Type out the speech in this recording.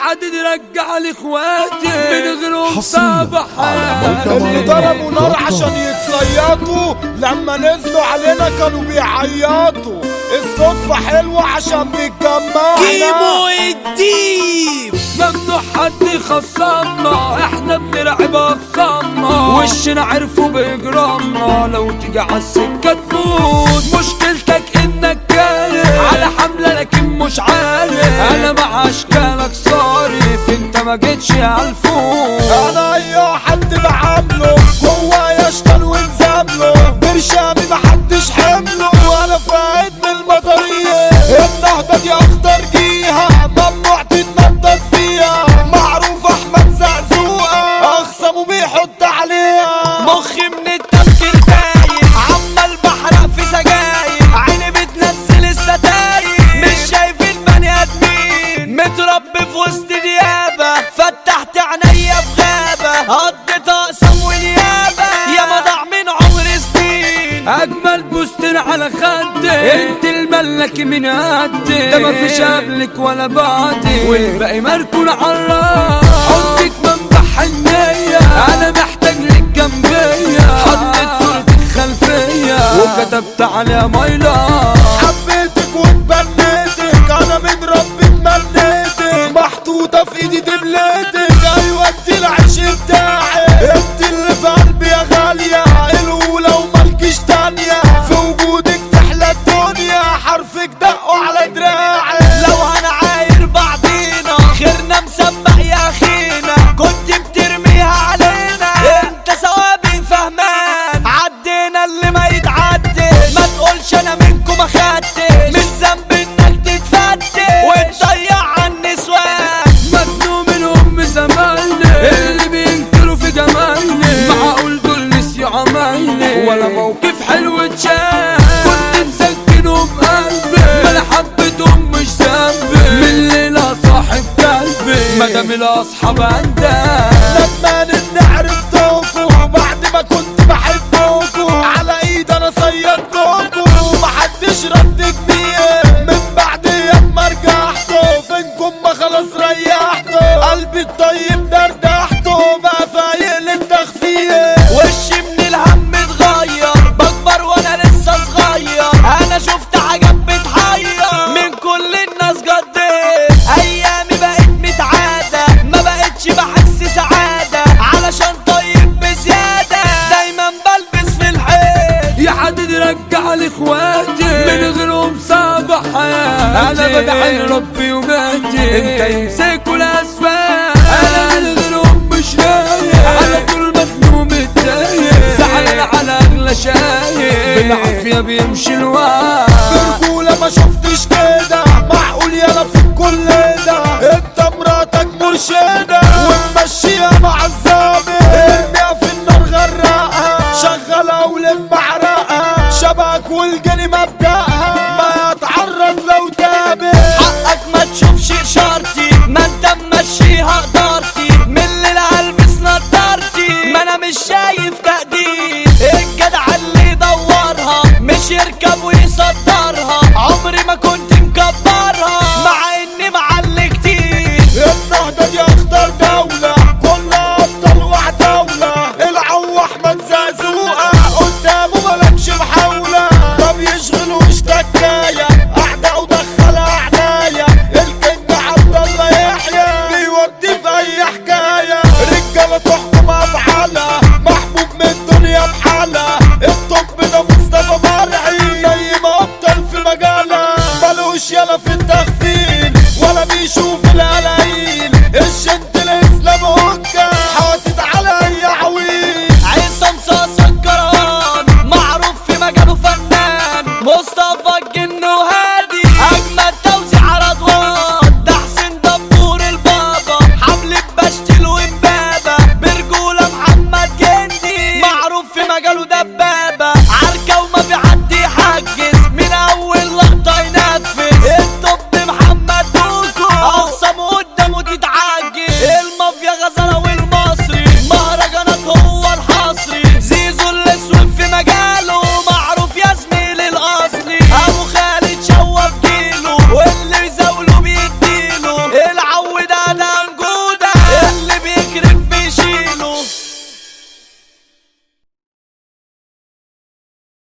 حدد رجع لاخواتي من غيرهم حصرياً صعب على حياتي اللي ضربوا نار عشان يتصيطوا لما نزلوا علينا كانوا بيعيطوا الصدفة حلوة عشان بيتجمعنا الديب ممنوع حد يخصمنا احنا بنلعب اخصامنا وشنا عرفوا بإجرامنا لو تيجي عالسكة تموت مشكلتك انك كاره على حملة لكن مش عارف انا مع اشكالك صارف انت ما جيتش عالفوق انا اي حد بعامله هو يشتغل ونزامله برشامي محدش حمله وانا فايد من المطرية النهضة دي اخضر جيها ممنوع تتنطط فيها معروف احمد زعزوقة اخصمه بيحط عليها مخي من التفكير تايه عمال بحرق في سجاير عيني بتنزل الستاير مش شايفين بني ادمين متربي في وسط ديابه فتحت عينيا في غابه قضيت اقسم ونيابه يا مضى من عمر سنين اجمل بوستر على خدك انت الملك من قدك ده مفيش قبلك ولا بعدك والباقي مركون عالراس حطك منبع حنية انا محتاج لك جنبية حطيت صورتك خلفية وكتبت عليها مايلا حبيتك واتبنيتك انا من ربي اتمنيتك محطوطة في ايدي دبلتك ايوه انت العيش بتاعي انت اللي في قلبي يا غالية الاولى وملكش تانية في وجودك تحلى الدنيا حرفك دقوا على دراعي لو هنعاير بعضينا خيرنا مسبق يا اخينا كنت بترميها علينا انت ثوابي فهمان عدينا اللي ما يتعدش ما تقولش انا منكم اخدتش مش ذنب انك تتفتش وتضيع عن النسوان مجنون من ام زماني اللي بينكروا في جمالي معقول دول نسيوا عمايلي ولا موقف حلو اتشاف كنت مسكنهم قلبي ما انا حبيتهم مش ذنبي من الليلة صاحب قلبي مدام الاصحاب عندك ندمان اني عرفتكوا بعد ما كنت بحبكوا على ايد انا صيدتكوا محدش رد جنيه من بعد يوم ما رجعتوا فينكم ما خلاص ريحتوا قلبي الطيب دردحته بقى فايق للتخفيه وشي من الهم اتغير بكبر وانا لسه صغير انا شفت حاجات بتحير من كل الناس قضيت ايامي بقت متعادة ما بقتش بحس سعادة علشان طيب بزيادة دايما بلبس في الحيط يا حد رجع لاخواتي من غيرهم صعب حياتي انا بدعي ربي وماتي انت يمسكوا الاسفل انا من غيرهم مش رايق على طول مخنوق متضايق زعلان على اغلى شايق بالعافيه بيمشي الوقت